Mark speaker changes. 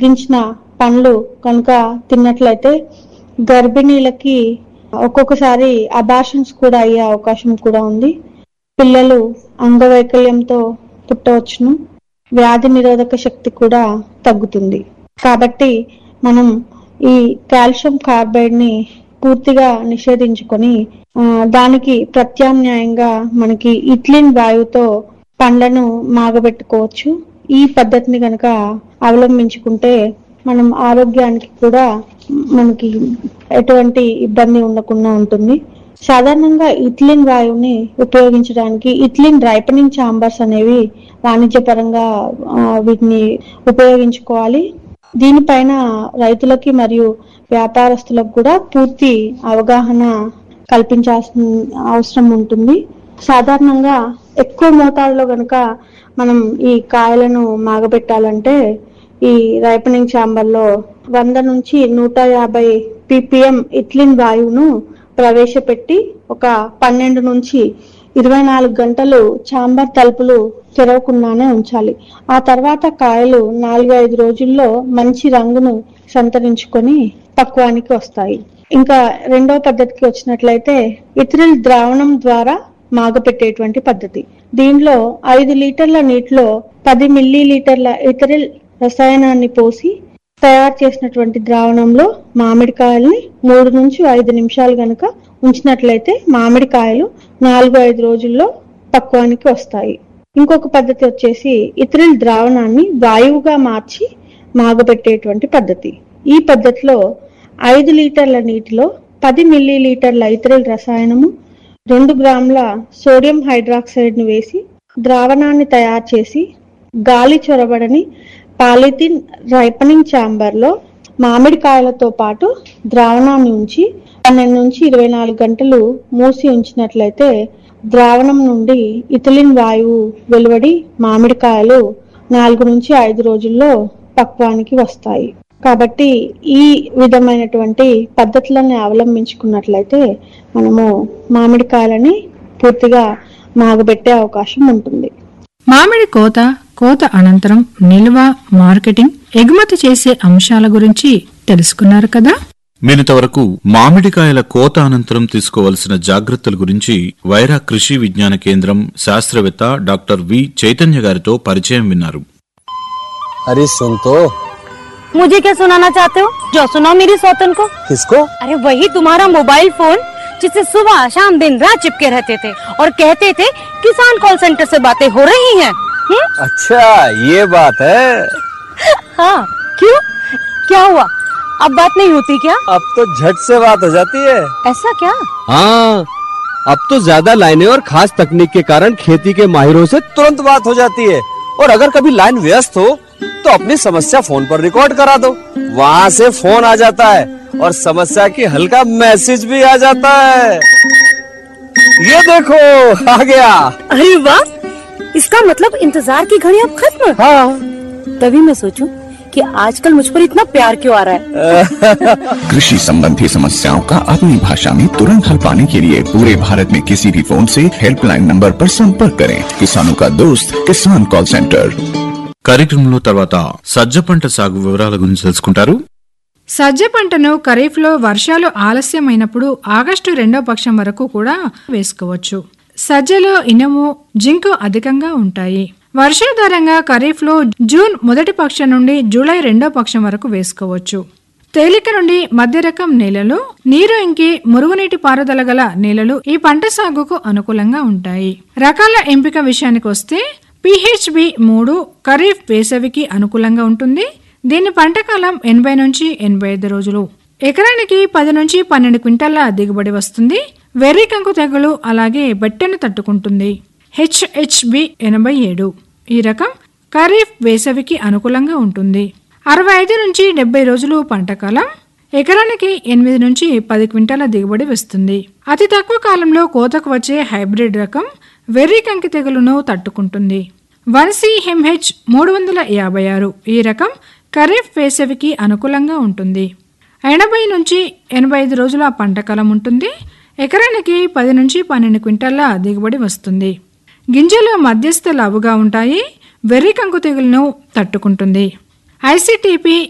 Speaker 1: గించిన పండ్లు కనుక తిన్నట్లయితే గర్భిణీలకి ఒక్కొక్కసారి అబార్షన్స్ కూడా అయ్యే అవకాశం కూడా ఉంది పిల్లలు అంగవైకల్యంతో పుట్టవచ్చును వ్యాధి నిరోధక శక్తి కూడా తగ్గుతుంది కాబట్టి మనం ఈ కాల్షియం కార్బైడ్ ని పూర్తిగా నిషేధించుకొని ఆ, దానికి ప్రత్యామ్నాయంగా మనకి ఇట్లిన్ వాయువుతో పండ్లను మాగబెట్టుకోవచ్చు ఈ పద్ధతిని గనక అవలంబించుకుంటే మనం ఆరోగ్యానికి కూడా మనకి ఎటువంటి ఇబ్బంది ఉండకుండా ఉంటుంది సాధారణంగా ఇథిలిన్ వాయువుని ఉపయోగించడానికి ఇథిలిన్ రైపనింగ్ చాంబర్స్ అనేవి వాణిజ్యపరంగా ఆ, వీటిని ఉపయోగించుకోవాలి దీనిపైన రైతులకి మరియు వ్యాపారస్తులకు కూడా పూర్తి అవగాహన కల్పించాల్సిన అవసరం ఉంటుంది సాధారణంగా ఎక్కువ మోతాదులో గనుక మనం ఈ కాయలను మాగబెట్టాలంటే ఈ రైపనింగ్ ఛాంబర్ లో వంద నుంచి నూట యాభై పీపీఎం ఇథిలిన్ వాయువును ప్రవేశపెట్టి ఒక పన్నెండు నుంచి ఇరవై నాలుగు గంటలు ఛాంబర్ తలుపులు తెరవకుండానే ఉంచాలి ఆ తర్వాత కాయలు నాలుగు ఐదు రోజుల్లో మంచి రంగును సంతరించుకొని పక్వానికి వస్తాయి ఇంకా రెండవ పద్ధతికి వచ్చినట్లయితే ఇథిలిల్ ద్రావణం ద్వారా మాగపెట్టేటువంటి పద్ధతి దీనిలో ఐదు లీటర్ల నీటిలో పది మిల్లీ లీటర్ల ఇథరిల్ రసాయనాన్ని పోసి తయారు చేసినటువంటి ద్రావణంలో మామిడికాయల్ని మూడు నుంచి ఐదు నిమిషాలు గనుక ఉంచినట్లయితే మామిడికాయలు నాలుగు ఐదు రోజుల్లో పక్వానికి వస్తాయి ఇంకొక పద్ధతి వచ్చేసి ఇథరిల్ ద్రావణాన్ని వాయువుగా మార్చి మాగబెట్టేటువంటి పద్ధతి ఈ పద్ధతిలో ఐదు లీటర్ల నీటిలో పది మిల్లీ లీటర్ల ఇథరిల్ రసాయనము రెండు గ్రాముల సోడియం హైడ్రాక్సైడ్ ను వేసి ద్రావణాన్ని తయారు చేసి గాలి చొరబడని పాలిథిన్ రైపనింగ్ ఛాంబర్ లో మామిడికాయలతో పాటు ద్రావణాన్ని ఉంచి పన్నెండు నుంచి ఇరవై నాలుగు గంటలు మూసి ఉంచినట్లయితే ద్రావణం నుండి ఇథిలిన్ వాయువు వెలువడి మామిడికాయలు నాలుగు నుంచి ఐదు రోజుల్లో పక్వానికి వస్తాయి కాబట్టి ఈ విధమైనటువంటి పద్ధతులను అవలంబించుకున్నట్లయితే మనము మామిడికాయలని పూర్తిగా మాగబెట్టే అవకాశం ఉంటుంది
Speaker 2: మామిడి కోత కోత అనంతరం నిల్వ మార్కెటింగ్ ఎగుమతి చేసే అంశాల గురించి తెలుసుకున్నారు కదా
Speaker 3: మీరింతవరకు మామిడికాయల కోత అనంతరం తీసుకోవలసిన జాగ్రత్తల గురించి వైరా కృషి విజ్ఞాన కేంద్రం శాస్త్రవేత్త డాక్టర్ వి చైతన్య గారితో పరిచయం విన్నారు
Speaker 4: अरे सुन तो
Speaker 5: मुझे क्या सुनाना चाहते हो जो सुनाओ मेरी सौतन को
Speaker 4: किसको
Speaker 5: अरे वही तुम्हारा मोबाइल फोन जिससे सुबह शाम दिन रात चिपके रहते थे और कहते थे किसान कॉल सेंटर से बातें हो रही हैं हम्म?
Speaker 4: अच्छा ये बात है
Speaker 5: हाँ क्यों क्या हुआ अब बात नहीं होती क्या
Speaker 4: अब तो झट से बात हो जाती है
Speaker 5: ऐसा क्या
Speaker 6: हाँ अब तो ज्यादा लाइनें और खास तकनीक के कारण खेती के माहिरों से
Speaker 4: तुरंत बात हो जाती है और अगर कभी लाइन व्यस्त हो तो अपनी समस्या फोन पर रिकॉर्ड करा दो वहाँ से फोन आ जाता है और समस्या की हल का मैसेज भी आ जाता है ये देखो आ गया
Speaker 5: अरे वाह इसका मतलब इंतजार की घड़ी अब खत्म
Speaker 4: हाँ
Speaker 5: तभी मैं सोचूं कि आजकल मुझ पर इतना प्यार क्यों आ रहा है
Speaker 7: कृषि संबंधी समस्याओं का अपनी भाषा में तुरंत हल पाने के लिए पूरे भारत में किसी भी फोन से हेल्पलाइन नंबर पर संपर्क करें किसानों का दोस्त किसान कॉल सेंटर
Speaker 3: కార్యక్రమంలో తర్వాత సజ్జ పంట సాగు వివరాల గురించి తెలుసుకుంటారు
Speaker 2: సజ్జ పంటను ఖరీఫ్లో వర్షాలు ఆలస్యమైనప్పుడు ఆగస్టు రెండో పక్షం వరకు కూడా వేసుకోవచ్చు సజ్జలో ఇనుము జింకు అధికంగా ఉంటాయి వర్షాధారంగా ఖరీఫ్లో జూన్ మొదటి పక్షం నుండి జూలై రెండో పక్షం వరకు వేసుకోవచ్చు తేలిక నుండి మధ్య రకం నేలలు నీరు ఇంకి మురుగునీటి పారుదల గల నేలలు ఈ పంట సాగుకు అనుకూలంగా ఉంటాయి రకాల ఎంపిక విషయానికి వస్తే పిహెచ్బి మూడు ఖరీఫ్ వేసవికి అనుకూలంగా ఉంటుంది దీని పంట కాలం ఎనభై నుంచి ఎనభై ఐదు రోజులు ఎకరానికి పది నుంచి పన్నెండు క్వింటాల దిగుబడి వస్తుంది వెర్రి కంకు తెగులు అలాగే బట్టెను తట్టుకుంటుంది హెచ్హెచ్బి ఎనభై ఏడు ఈ రకం ఖరీఫ్ వేసవికి అనుకూలంగా ఉంటుంది అరవై ఐదు నుంచి డెబ్బై రోజులు పంట కాలం ఎకరానికి ఎనిమిది నుంచి పది క్వింటాల దిగుబడి వస్తుంది అతి తక్కువ కాలంలో కోతకు వచ్చే హైబ్రిడ్ రకం వెర్రి కంకి తెగులును తట్టుకుంటుంది వన్సీ హెమ్హెచ్ మూడు వందల యాభై ఆరు ఈ రకం ఖరీఫ్ వేసవికి అనుకూలంగా ఉంటుంది ఎనభై నుంచి ఎనభై ఐదు రోజుల పంట కాలం ఉంటుంది ఎకరానికి పది నుంచి పన్నెండు క్వింటాల దిగుబడి వస్తుంది గింజలు మధ్యస్థ లావుగా ఉంటాయి వెర్రి కంకు తెగులను తట్టుకుంటుంది ఐసిటిపి